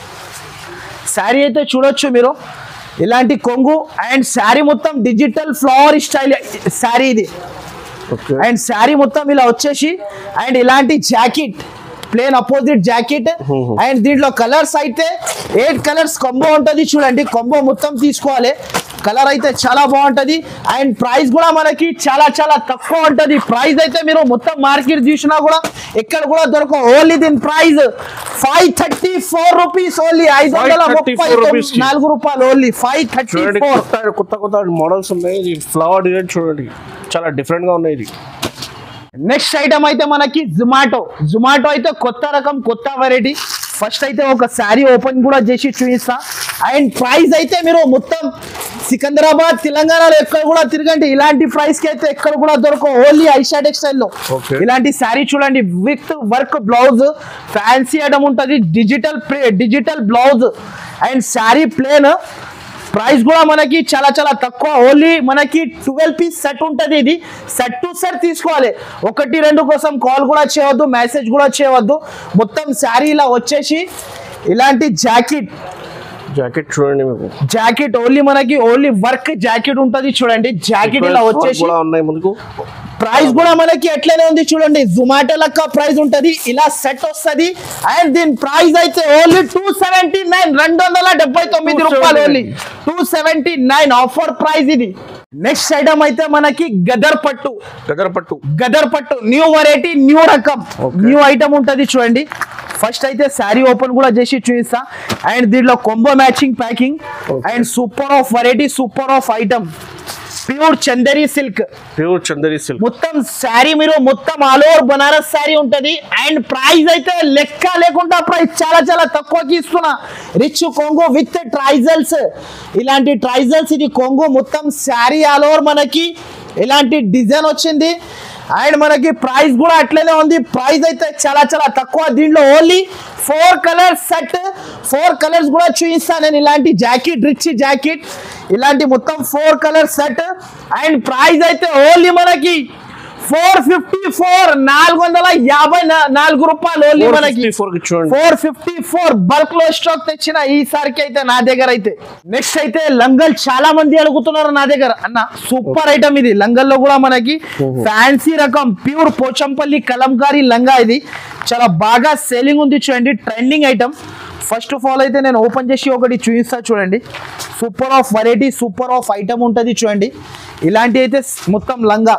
Speaker 1: శారీ అయితే చూడొచ్చు మీరు ఇలాంటి కొంగు అండ్ శారీ మొత్తం డిజిటల్ ఫ్లవర్ స్టైల్ శారీ ఇది
Speaker 2: ఓకే
Speaker 1: అండ్ శారీ మొత్తం ఇలా వచ్చేసి అండ్ ఇలాంటి jacket plain opposite jacket and దీంట్లో కలర్స్ అయితే ఎయిట్ కలర్స్ కొంబో ఉంటుంది చూడండి కొంబో మొత్తం తీసుకోవాలి కలర్ అయితే చాలా బాగుంటది అండ్ ప్రైస్ కూడా మనకి చాలా చాలా తక్కువ ఉంటది ప్రైస్ అయితే మీరు మొత్తం మార్కెట్ చూసినా కూడా ఎక్కడ కూడా దొరకవు ఓన్లీ దీని price five thirty four rupees only ఐదు వందల
Speaker 2: 534
Speaker 1: ముప్పై
Speaker 2: rupees కి.
Speaker 1: నాలుగు రూపాయలు ఓన్లీ ఫైవ్ థర్టీ
Speaker 2: చూడండి
Speaker 1: ఫోర్
Speaker 2: కొత్త కొత్త కొత్త మోడల్స్ ఉన్నాయి ఇది ఫ్లవర్ డిజైన్ చూడండి చాలా డిఫరెంట్ గా ఉన్నాయి ఇది
Speaker 1: నెక్స్ట్ ఐటమ్ అయితే మనకి జొమాటో జొమాటో అయితే కొత్త రకం కొత్త వెరైటీ ఫస్ట్ అయితే ఒక శారీ ఓపెన్ కూడా చేసి చూపిస్తా అండ్ ప్రైస్ అయితే మీరు మొత్తం సికింద్రాబాద్ తెలంగాణలో ఎక్కడ కూడా తిరగండి ఇలాంటి ప్రైస్ కి అయితే ఎక్కడ కూడా దొరకవు ఓన్లీ ఐషా టెక్స్టైల్ లో
Speaker 2: Okay.
Speaker 1: ఇలాంటి శారీ చూడండి with work blouse fancy item ఉంటుంది digital digital blouse and sari plain price కూడా మనకి చాలా చాలా తక్కువ ఓన్లీ మనకి ట్వెల్వ్ పీస్ సెట్ ఉంటుంది ఇది సెట్ టు సెట్ తీసుకోవాలి ఒకటి రెండు కోసం కాల్ కూడా చేయవద్దు మెసేజ్ కూడా చేయవద్దు మొత్తం శారీ ఇలా వచ్చేసి ఇలాంటి జాకెట్
Speaker 2: జాకెట్ చూడండి మీకు
Speaker 1: జాకెట్ ఓన్లీ మనకి ఓన్లీ వర్క్ జాకెట్ ఉంటుంది చూడండి జాకెట్ ఇలా
Speaker 2: Work
Speaker 1: వచ్చేసి
Speaker 2: కూడా ఉన్నాయి ముందుకు
Speaker 1: ప్రైస్ కూడా మనకి ఎట్లనే ఉంది చూడండి జొమాటో లెక్క ప్రైస్ ఉంటది ఇలా సెట్ వస్తది అండ్ దీని ప్రైస్ అయితే ఓన్లీ టూ సెవెంటీ నైన్ రెండు వందల డెబ్బై తొమ్మిది రూపాయలు only two seventy nine offer price ఇది నెక్స్ట్ ఐటమ్ అయితే మనకి గదర్ పట్టు
Speaker 2: దగ్గర పట్టు
Speaker 1: గదర్ పట్టు న్యూ వెరైటీ న్యూ రకం
Speaker 2: Okay.
Speaker 1: న్యూ ఐటమ్ ఉంటది చూడండి ఫస్ట్ అయితే శారీ ఓపెన్ కూడా చేసి చూపిస్తా అండ్ దీంట్లో combo matching packing
Speaker 2: Okay.
Speaker 1: And super of variety super of item pure Chanderi silk
Speaker 2: pure Chanderi silk
Speaker 1: మొత్తం శారీ మీరు మొత్తం ఆల్ ఓవర్ బనారస్ శారీ ఉంటది అండ్ ప్రైస్ అయితే లెక్క లేకుండా ప్రైస్ చాలా చాలా తక్కువకి ఇస్తున్నా రిచ్ కొంగు విత్ ట్రైజల్స్ ఇలాంటి ట్రైజల్స్ ఇది కొంగు మొత్తం శారీ ఆల్ ఓవర్ మనకి ఇలాంటి డిజైన్ వచ్చింది అండ్ మనకి ప్రైస్ కూడా అట్లనే ఉంది ప్రైస్ అయితే చాలా చాలా తక్కువ దీంట్లో only four colours set four colours కూడా చూపిస్తాను నేను ఇలాంటి జాకెట్ రిచ్ జాకెట్ ఇలాంటి మొత్తం four colour set and price అయితే ఓన్లీ మనకి ఫోర్ ఫిఫ్టీ ఫోర్ నాలుగు వందల యాభై నా- నాలుగు రూపాయలు ఓన్లీ మనకి
Speaker 2: 454 కి చూడండి
Speaker 1: ఫోర్ ఫిఫ్టీ ఫోర్ బల్క్ లో స్టాక్ తెచ్చిన ఈసారికి అయితే నా దగ్గర అయితే నెక్స్ట్ అయితే లంగల్ చాలా మంది అడుగుతున్నారు నా దగ్గర అన్న సూపర్ ఐటమ్ ఇది లంగల్లో కూడా మనకి ఫ్యాన్సీ రకం ప్యూర్ పోచంపల్లి కలంకారీ లంగా ఇది చాలా బాగా సేలింగ్ ఉంది చూడండి trending item first of all అయితే నేను ఓపెన్ చేసి ఒకటి చూపిస్తా చూడండి super of variety super of item ఉంటుంది చూడండి ఇలాంటి అయితే మొత్తం లంగా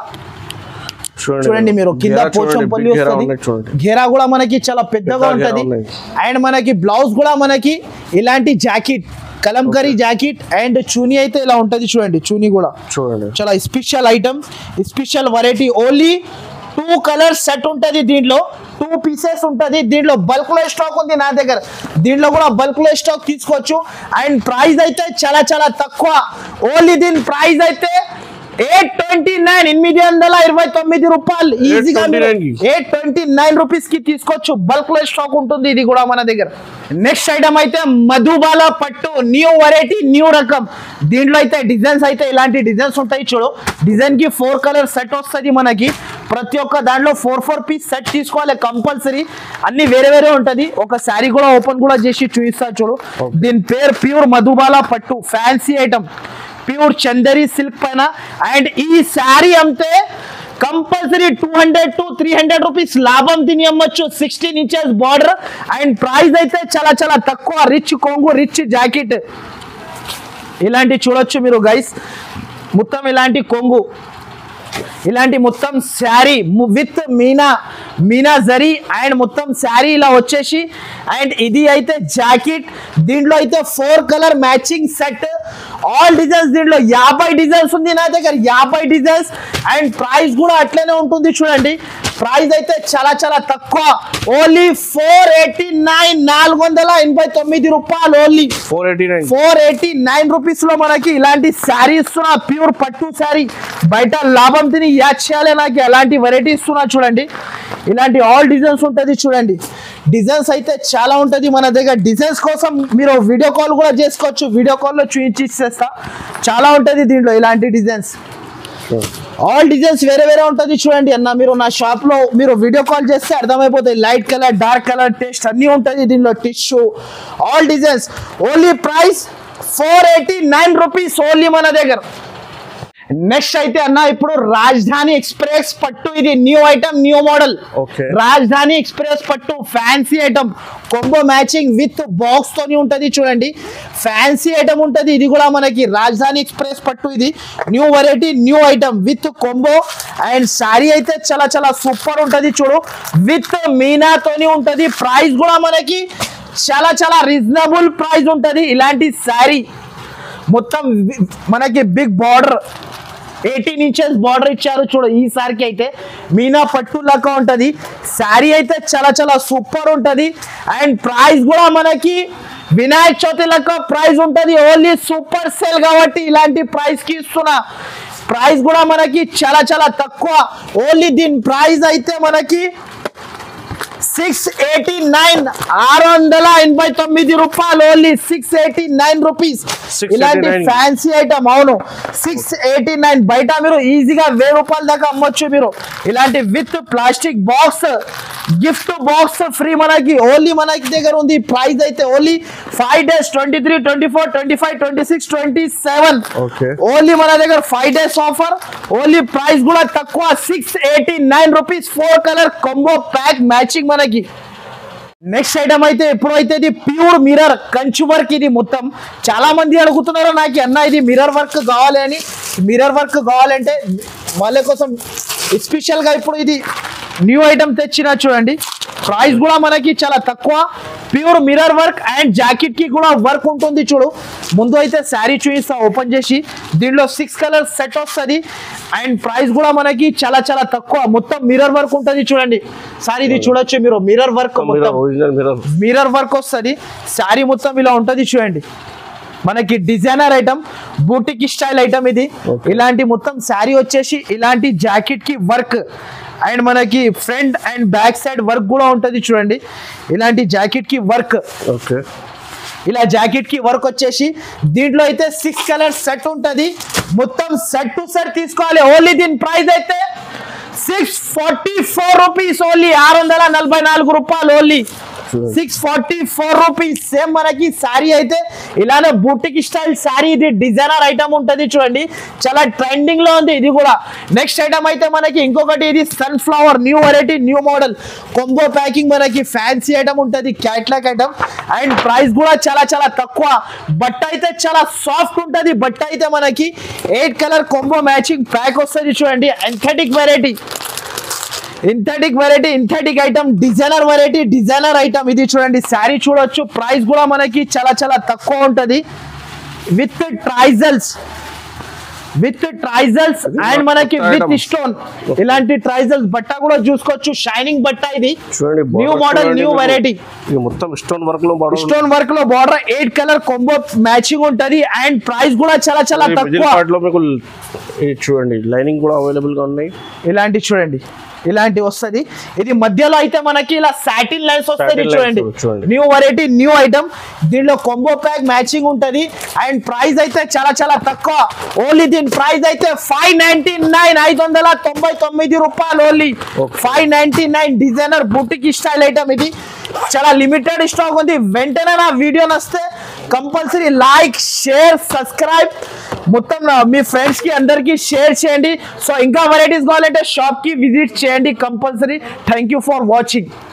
Speaker 1: చూడండి మీరు కింద
Speaker 2: గేరా చూడండి,
Speaker 1: పోచంపల్లి
Speaker 2: big గేరా
Speaker 1: వస్తుంది
Speaker 2: ఉన్నాయి చూడండి
Speaker 1: ఘేరా కూడా మనకి చాలా పెద్దగా
Speaker 2: పెద్ద ఘేరా
Speaker 1: ఉంటది
Speaker 2: ఉన్నాయి.
Speaker 1: అండ్ మనకి బ్లౌజ్ కూడా మనకి ఇలాంటి జాకెట్ కలంకరీ జాకెట్ అండ్ చూనీ అయితే ఇలా ఉంటది చూడండి చూనీ కూడా
Speaker 2: చూడండి
Speaker 1: చాలా special item special variety only two colours set ఉంటది దీంట్లో టూ పీసెస్ ఉంటది దీంట్లో బల్క్ లో స్టాక్ ఉంది నా దగ్గర దీంట్లో కూడా బల్క్ లో స్టాక్ తీసుకోవచ్చు అండ్ ప్రైస్ అయితే చాలా చాలా తక్కువ ఓన్లీ దీని ప్రైస్ అయితే ఎయిట్ ట్వంటీ నైన్ ఎనిమిది వందల ఇరవై తొమ్మిది రూపాయలు ఈజీగా
Speaker 2: 829 కి.
Speaker 1: ఎయిట్ ట్వంటీ నైన్ రూపీస్ కి తీసుకోవచ్చు బల్క్ లో స్టాక్ ఉంటుంది ఇది కూడా మన దగ్గర నెక్స్ట్ ఐటమ్ అయితే మధుబాల పట్టు న్యూ వెరైటీ న్యూ రకం దీంట్లో అయితే డిజైన్స్ అయితే ఇలాంటి డిజైన్స్ ఉంటాయి చూడు డిజైన్ కి ఫోర్ కలర్ సెట్ వస్తుంది మనకి ప్రతి ఒక్క దాంట్లో ఫోర్ ఫోర్ పీస్ సెట్ తీసుకోవాలి కంపల్సరీ అన్ని వేరే వేరే ఉంటది ఒక శారీ కూడా ఓపెన్ కూడా చేసి చూపిస్తా చూడు దీని పేరు ప్యూర్ మధుబాల పట్టు fancy item pure Chanderi silk పైన అండ్ ఈ శారీ అమ్మితే compulsory two hundred to three hundred rupees లాభం తిని అమ్మొచ్చు sixteen inches border and price అయితే చాలా చాలా తక్కువ రిచ్ కొంగు రిచ్ జాకెట్ ఇలాంటి చూడొచ్చు మీరు గైస్ మొత్తం ఇలాంటి కొంగు ఇలాంటి మొత్తం శారీ విత్ మీనా మీనా జరీ అండ్ మొత్తం శారీ ఇలా వచ్చేసి అండ్ ఇది అయితే జాకెట్ దీంట్లో అయితే four colour matching set all designs దీంట్లో యాభై డిజైన్స్ ఉంది నా దగ్గర యాభై డిజైన్స్ అండ్ ప్రైస్ కూడా అట్లనే ఉంటుంది చూడండి ప్రైస్ అయితే చాలా చాలా తక్కువ ఓన్లీ ఫోర్ ఎయిటీ నైన్ నాలుగు వందల ఎనభై తొమ్మిది రూపాయలు only
Speaker 2: four eighty nine
Speaker 1: four eighty nine rupees లో మనకి ఇలాంటి శారీ ఇస్తున్నా ప్యూర్ పట్టు శారీ బయట లాభం తిని యాడ్ చేయాలి నాకు ఎలాంటి వెరైటీ ఇస్తున్నా చూడండి ఇలాంటి ఆల్ డిజైన్స్ ఉంటుంది చూడండి డిజైన్స్ అయితే చాలా ఉంటుంది మన దగ్గర డిజైన్స్ కోసం మీరు వీడియో కాల్ కూడా చేసుకోవచ్చు వీడియో కాల్లో చూపించి ఇచ్చేస్తా చాలా ఉంటుంది దీంట్లో ఇలాంటి డిజైన్స్ ఆల్ డిజైన్స్ వేరే వేరే ఉంటుంది చూడండి అన్న మీరు నా షాప్ లో మీరు వీడియో కాల్ చేస్తే అర్థమైపోతాయి light colour dark colour taste అన్నీ ఉంటుంది దీనిలో tissue all designs only price four eighty nine rupees only మన దగ్గర నెక్స్ట్ అయితే అన్న ఇప్పుడు రాజధాని ఎక్స్ప్రెస్ పట్టు ఇది new item new model
Speaker 2: Okay.
Speaker 1: Rajdhani Express పట్టు fancy item combo matching with box తోని ఉంటది చూడండి ఫ్యాన్సీ ఐటమ్ ఉంటది ఇది కూడా మనకి రాజధాని ఎక్స్ప్రెస్ పట్టు ఇది new variety new item with combo and sari అయితే చాలా చాలా సూపర్ ఉంటది చూడు విత్ మీనా తోని ఉంటది ప్రైస్ కూడా మనకి చాలా చాలా రీజనబుల్ ప్రైస్ ఉంటది ఇలాంటి శారీ మొత్తం వి- మనకి big border eighteen inches border ఇచ్చారు చూడు ఈ సారికి అయితే మీనా పట్టు లెక్క ఉంటది శారీ అయితే చాలా చాలా సూపర్ ఉంటది అండ్ ప్రైస్ కూడా మనకి వినాయక చవితి లెక్క ప్రైస్ ఉంటది ఓన్లీ సూపర్ సేల్ కాబట్టి ఇలాంటి ప్రైస్ కి ఇస్తున్నా ప్రైస్ కూడా మనకి చాలా చాలా తక్కువ ఓన్లీ దీని ప్రైస్ అయితే మనకి సిక్స్ ఎయిటీ నైన్ ఆరు వందల ఎనభై తొమ్మిది రూపాయలు only six eighty nine rupees
Speaker 2: 689.
Speaker 1: ఇలాంటి ఫ్యాన్సీ ఐటమ్ అవును సిక్స్ ఎయిటీ నైన్ బయట మీరు ఈజీగా వెయ్యి రూపాయల దాకా అమ్మొచ్చు మీరు ఇలాంటి with plastic box gift box free మనకి ఓన్లీ మనకి దగ్గర ఉంది ప్రైస్ అయితే only five days twenty three twenty four twenty five twenty six twenty seven
Speaker 2: Okay.
Speaker 1: Only మన దగ్గర five days offer only price కూడా తక్కువ six eighty nine rupees four colour combo pack matching మనకి next item అయితే ఎప్పుడైతే ఇది pure mirror కంచు work ఇది మొత్తం చాలా మంది అడుగుతున్నారు నాకు అన్న ఇది మిర్రర్ వర్క్ కావాలి అని మిర్రర్ వర్క్ కావాలంటే వాళ్ళ కోసం స్పెషల్ గా ఇప్పుడు ఇది న్యూ ఐటమ్ తెచ్చిన చూడండి ప్రైస్ కూడా మనకి చాలా తక్కువ pure mirror work and jacket కి కూడా వర్క్ ఉంటుంది చూడు ముందు అయితే శారీ చూపిస్తా ఓపెన్ చేసి దీనిలో సిక్స్ కలర్ సెట్ వస్తుంది అండ్ ప్రైస్ కూడా మనకి చాలా చాలా తక్కువ మొత్తం మిర్రర్ వర్క్ ఉంటుంది చూడండి సారీ ఇది చూడొచ్చు మీరు మిర్రర్ వర్క్ మొత్తం
Speaker 2: ఒరిజినల్ మిర్రర్
Speaker 1: మిర్రర్ వర్క్ వస్తుంది శారీ మొత్తం ఇలా ఉంటుంది చూడండి మనకి designer item boutique style item ఇది
Speaker 2: Okay.
Speaker 1: ఇలాంటి మొత్తం శారీ వచ్చేసి ఇలాంటి జాకెట్ కి వర్క్ అండ్ మనకి front and back side work కూడా ఉంటుంది చూడండి ఇలాంటి జాకెట్ కి వర్క్
Speaker 2: ఓకే
Speaker 1: ఇలా జాకెట్ కి వర్క్ వచ్చేసి దీంట్లో అయితే సిక్స్ కలర్ సెట్ ఉంటది మొత్తం సెట్ టు సెట్ తీసుకోవాలి ఓన్లీ దీని ప్రైస్ అయితే six forty four rupees only ఆరు వందల నలభై నాలుగు రూపాయలు only six forty four rupees same మనకి శారీ అయితే ఇలానే బూటిక్ స్టైల్ శారీ ఇది డిజైనర్ ఐటమ్ ఉంటది చూడండి చాలా ట్రెండింగ్ లో ఉంది ఇది కూడా నెక్స్ట్ ఐటమ్ అయితే మనకి ఇంకొకటి ఇది sunflower new variety new model combo packing మనకి ఫ్యాన్సీ ఐటమ్ ఉంటది క్యాట్లాక్ ఐటమ్ అండ్ ప్రైస్ కూడా చాలా చాలా తక్కువ బట్ట అయితే చాలా సాఫ్ట్ ఉంటది బట్ట అయితే మనకి eight colour combo matching pack వస్తుంది చూడండి synthetic variety synthetic variety synthetic item designer variety designer item ఇది చూడండి శారీ చూడొచ్చు ప్రైస్ కూడా మనకి చాలా చాలా తక్కువ ఉంటది విత్ ట్రైజల్స్ విత్ ట్రైజల్స్ అండ్ మనకి
Speaker 2: కొత్త
Speaker 1: విత్
Speaker 2: item.
Speaker 1: స్టోన్ ఇలాంటి ట్రైజల్స్ బట్ట కూడా చూసుకోవచ్చు షైనింగ్ బట్ట ఇది
Speaker 2: చూడండి
Speaker 1: న్యూ
Speaker 2: border
Speaker 1: మోడల్
Speaker 2: చూడండి
Speaker 1: న్యూ
Speaker 2: మీకు.
Speaker 1: వెరైటీ
Speaker 2: ఇది మొత్తం స్టోన్ వర్క్ లో border ఉంది.
Speaker 1: స్టోన్ వర్క్ లో border eight colour combo matching ఉంటది అండ్ ప్రైస్ కూడా చాలా చాలా
Speaker 2: ఇది మిడిల్
Speaker 1: తక్కువ
Speaker 2: పార్ట్ లో మీకు ఇది చూడండి లైనింగ్ కూడా అవైలబుల్ గా ఉన్నాయి
Speaker 1: ఇలాంటి చూడండి ఇలాంటి వస్తది ఇది మధ్యలో అయితే మనకి ఇలా సాటిన్ లైన్స్ వస్తుంది
Speaker 2: Satin lines
Speaker 1: చూడండి
Speaker 2: చూడండి.
Speaker 1: న్యూ వెరైటీ న్యూ ఐటమ్ దీనిలో కొంబో ప్యాక్ మ్యాచింగ్ ఉంటది అండ్ ప్రైస్ అయితే చాలా చాలా తక్కువ ఓన్లీ దీని ప్రైస్ అయితే ఫైవ్ నైన్టీ నైన్ ఐదు వందల తొంభై తొమ్మిది రూపాయలు only
Speaker 2: Okay.
Speaker 1: Five ninety nine designer boutique style item ఇది చాలా లిమిటెడ్ స్టాక్ ఉంది వెంటనే నా వీడియో నస్తే కంపల్సరీ లైక్ షేర్ సబ్స్క్రైబ్ మొత్తం నా- మీ ఫ్రెండ్స్ కి అందరికి షేర్ చేయండి సో ఇంకా వెరైటీస్ కావాలంటే షాప్ కి విజిట్ చేయండి compulsory thank you for watching